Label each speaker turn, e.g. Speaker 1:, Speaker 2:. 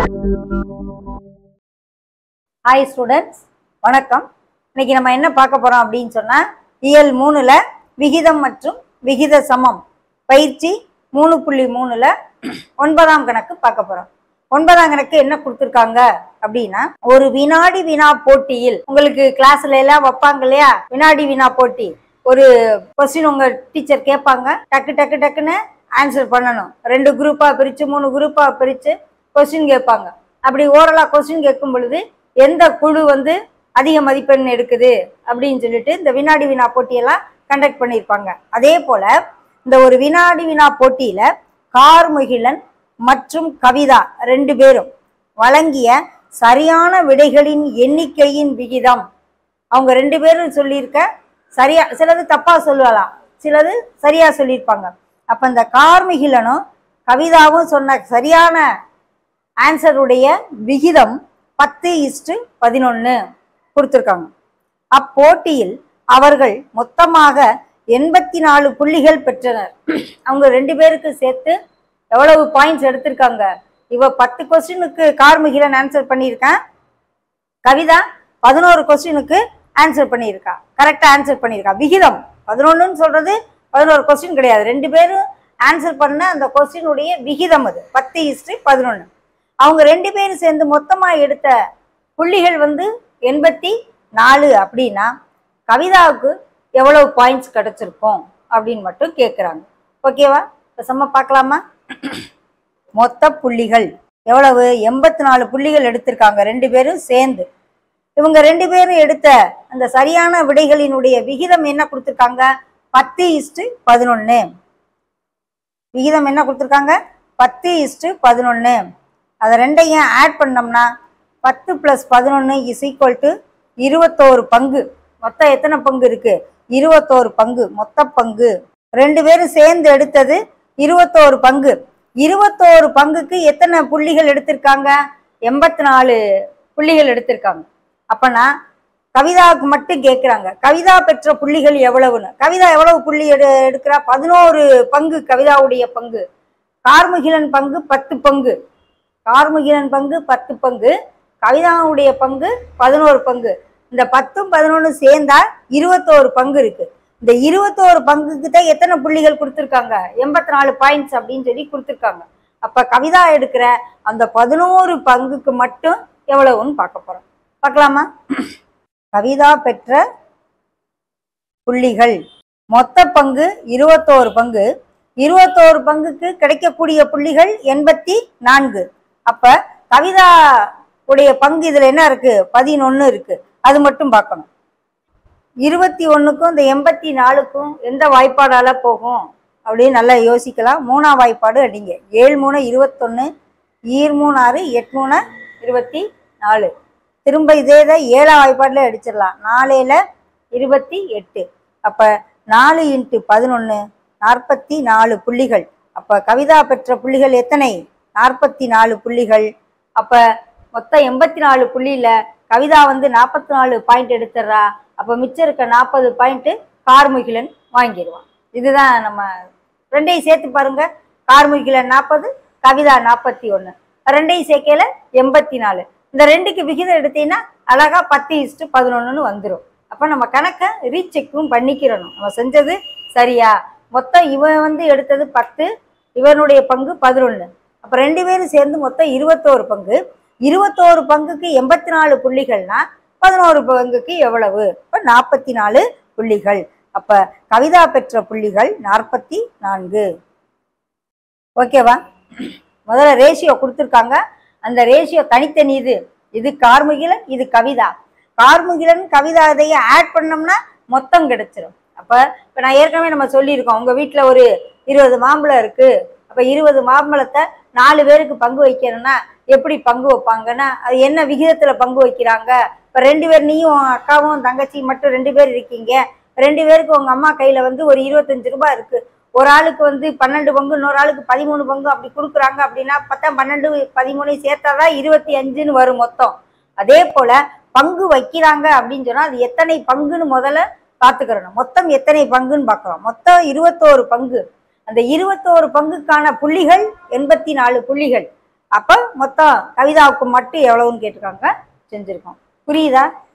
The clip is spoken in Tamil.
Speaker 1: ஹாய் ஸ்டூடெண்ட்ஸ் வணக்கம் இன்னைக்கு நம்ம என்ன பார்க்க போறோம் அப்படின்னு சொன்னா இயல் மூணுல விகிதம் மற்றும் விகித சமம் பயிற்சி மூணு புள்ளி மூணுல ஒன்பதாம் கணக்கு பார்க்க போறோம் ஒன்பதாம் கணக்கு என்ன கொடுத்துருக்காங்க அப்படின்னா ஒரு வினாடி வினா போட்டியில் உங்களுக்கு கிளாஸ்ல எல்லாம் வைப்பாங்க இல்லையா வினாடி வினா போட்டி ஒரு கொஸ்டின் உங்க டீச்சர் கேட்பாங்க டக்கு டக்கு டக்குன்னு ஆன்சர் பண்ணணும் ரெண்டு குரூப்பா பிரிச்சு மூணு குரூப்பா பிரிச்சு கொஸ்டின் கேட்பாங்க அப்படி ஓரலா கொஸ்டின் கேட்கும் பொழுது எந்த குழு வந்து அதிக மதிப்பெண் எடுக்குது அப்படின்னு சொல்லிட்டு இந்த வினாடி வினா போட்டியெல்லாம் கண்டக்ட் பண்ணியிருப்பாங்க அதே போல இந்த ஒரு வினாடி வினா போட்டியில கார்முகிலன் மற்றும் கவிதா ரெண்டு பேரும் வழங்கிய சரியான விடைகளின் எண்ணிக்கையின் விகிதம் அவங்க ரெண்டு பேரும் சொல்லியிருக்க சரியா சிலது தப்பா சொல்லலாம் சிலது சரியா சொல்லியிருப்பாங்க அப்ப இந்த கார்முகிலனும் கவிதாவும் சொன்ன சரியான ஆன்சருடைய விகிதம் பத்து இஸ்டு பதினொன்று கொடுத்துருக்காங்க அப்போட்டியில் அவர்கள் மொத்தமாக எண்பத்தி நாலு புள்ளிகள் பெற்றனர் அவங்க ரெண்டு பேருக்கு சேர்த்து எவ்வளவு பாயிண்ட்ஸ் எடுத்திருக்காங்க இவ பத்து கொஸ்டினுக்கு கார்முகிலன் ஆன்சர் பண்ணியிருக்கான் கவிதா பதினோரு கொஸ்டினுக்கு ஆன்சர் பண்ணியிருக்கா கரெக்டாக ஆன்சர் பண்ணியிருக்கா விகிதம் பதினொன்றுன்னு சொல்றது பதினோரு கொஸ்டின் கிடையாது ரெண்டு பேரும் ஆன்சர் பண்ண அந்த கொஸ்டினுடைய விகிதம் அது பத்து இஸ்டு பதினொன்று அவங்க ரெண்டு பேரும் சேர்ந்து மொத்தமாக எடுத்த புள்ளிகள் வந்து எண்பத்தி நாலு அப்படின்னா கவிதாவுக்கு எவ்வளவு பாயிண்ட்ஸ் கிடைச்சிருக்கும் அப்படின்னு மட்டும் கேட்குறாங்க ஓகேவா இப்போ செம்ம பார்க்கலாமா மொத்த புள்ளிகள் எவ்வளவு எண்பத்தி நாலு புள்ளிகள் எடுத்திருக்காங்க ரெண்டு பேரும் சேர்ந்து இவங்க ரெண்டு பேரும் எடுத்த அந்த சரியான விடைகளினுடைய விகிதம் என்ன கொடுத்துருக்காங்க பத்து இஸ்டு பதினொன்று விகிதம் என்ன கொடுத்துருக்காங்க பத்து இஸ்டு பதினொன்று அதை ரெண்டையும் ஆட் பண்ணோம்னா பத்து ப்ளஸ் பதினொன்று இஸ் ஈக்குவல் டு இருபத்தோரு பங்கு மொத்தம் எத்தனை பங்கு இருக்கு இருபத்தோரு பங்கு மொத்த பங்கு ரெண்டு பேரும் சேர்ந்து எடுத்தது இருபத்தோரு பங்கு இருபத்தோரு பங்குக்கு எத்தனை புள்ளிகள் எடுத்திருக்காங்க எண்பத்தி நாலு புள்ளிகள் எடுத்திருக்காங்க அப்பனா கவிதாவுக்கு மட்டும் கேட்குறாங்க கவிதா பெற்ற புள்ளிகள் எவ்வளவுன்னு கவிதா எவ்வளவு புள்ளி எடு எடுக்கிறா பதினோரு பங்கு கவிதாவுடைய பங்கு கார்முகிலன் பங்கு பத்து பங்கு கார்முகிலன் பங்கு பத்து பங்கு கவிதாவுடைய பங்கு பதினோரு பங்கு இந்த பத்தும் பதினொன்று சேர்ந்தா இருபத்தோரு பங்கு இருக்கு இந்த இருபத்தோரு பங்குக்கு தான் எத்தனை புள்ளிகள் கொடுத்துருக்காங்க எண்பத்தி நாலு பாயிண்ட்ஸ் அப்படின்னு சொல்லி கொடுத்துருக்காங்க அப்ப கவிதா எடுக்கிற அந்த பதினோரு பங்குக்கு மட்டும் எவ்வளவுன்னு பார்க்க போறோம் பார்க்கலாமா கவிதா பெற்ற புள்ளிகள் மொத்த பங்கு இருபத்தோரு பங்கு இருபத்தோரு பங்குக்கு கிடைக்கக்கூடிய புள்ளிகள் எண்பத்தி நான்கு அப்ப கவிதா உடைய பங்கு இதுல என்ன இருக்கு பதினொன்னு இருக்கு அது மட்டும் பார்க்கணும் இருபத்தி ஒண்ணுக்கும் இந்த எண்பத்தி நாலுக்கும் எந்த வாய்ப்பாடால போகும் அப்படின்னு நல்லா யோசிக்கலாம் மூணாம் வாய்ப்பாடு அடிங்க ஏழு மூணு இருபத்தொன்னு ஈர் மூணு ஆறு எட்டு மூணு இருபத்தி நாலு திரும்ப இதே தான் ஏழாம் வாய்ப்பாடில் அடிச்சிடலாம் நாலேல இருபத்தி எட்டு அப்போ நாலு இன்ட்டு பதினொன்று நாற்பத்தி நாலு புள்ளிகள் அப்போ கவிதா பெற்ற புள்ளிகள் எத்தனை நாற்பத்தி நாலு புள்ளிகள் அப்போ மொத்தம் எண்பத்தி நாலு புள்ளியில் கவிதா வந்து நாற்பத்தி நாலு பாயிண்ட் எடுத்துடுறா அப்போ மிச்சம் இருக்க நாற்பது பாயிண்ட்டு கார்முகிலன் வாங்கிடுவான் இதுதான் நம்ம ரெண்டையும் சேர்த்து பாருங்க கார்முகிலன் நாற்பது கவிதா நாற்பத்தி ஒன்று ரெண்டையும் சேர்க்கையில எண்பத்தி நாலு இந்த ரெண்டுக்கு விகிதம் எடுத்தீங்கன்னா அழகா பத்து இஸ்டு பதினொன்றுன்னு வந்துடும் அப்போ நம்ம கணக்கை ரீசெக்கும் பண்ணிக்கிறணும் நம்ம செஞ்சது சரியா மொத்தம் இவன் வந்து எடுத்தது பத்து இவனுடைய பங்கு பதினொன்று அப்போ ரெண்டு பேரும் சேர்ந்து மொத்தம் இருபத்தோரு பங்கு இருபத்தோரு பங்குக்கு எண்பத்தி நாலு புள்ளிகள்னா பதினோரு பங்குக்கு எவ்வளவு இப்போ நாற்பத்தி நாலு புள்ளிகள் அப்ப கவிதா பெற்ற புள்ளிகள் நாற்பத்தி நான்கு ஓகேவா முதல்ல ரேஷியோ கொடுத்துருக்காங்க அந்த ரேஷியோ தனித்தனி இது இது கார்முகிலன் இது கவிதா கார்முகிலன் கவிதா இதையும் ஆட் பண்ணோம்னா மொத்தம் கிடைச்சிரும் அப்ப இப்ப நான் ஏற்கனவே நம்ம சொல்லியிருக்கோம் உங்க வீட்டுல ஒரு இருபது மாம்பழம் இருக்கு அப்ப இருபது மாம்பழத்தை நாலு பேருக்கு பங்கு வைக்கணும்னா எப்படி பங்கு வைப்பாங்கன்னா அது என்ன விகிதத்துல பங்கு வைக்கிறாங்க இப்ப ரெண்டு பேர் நீயும் உன் அக்காவும் தங்கச்சி மட்டும் ரெண்டு பேர் இருக்கீங்க ரெண்டு பேருக்கு உங்க அம்மா கையில வந்து ஒரு இருபத்தஞ்சு ரூபாய் இருக்கு ஒரு ஆளுக்கு வந்து பன்னெண்டு பங்கு இன்னொரு ஆளுக்கு பதிமூணு பங்கு அப்படி கொடுக்குறாங்க அப்படின்னா பார்த்தா பன்னெண்டு பதிமூணு சேர்த்தாதான் இருபத்தி அஞ்சுன்னு வரும் மொத்தம் அதே போல பங்கு வைக்கிறாங்க அப்படின்னு சொன்னா அது எத்தனை பங்குன்னு முதல்ல பார்த்துக்கிறணும் மொத்தம் எத்தனை பங்குன்னு பார்க்குறோம் மொத்தம் இருபத்தோரு பங்கு அந்த இருபத்தோரு பங்குக்கான புள்ளிகள் எண்பத்தி நாலு புள்ளிகள் அப்போ மொத்தம் கவிதாவுக்கு மட்டும் எவ்வளவுன்னு கேட்டிருக்காங்க செஞ்சுருக்கோம் புரியுதா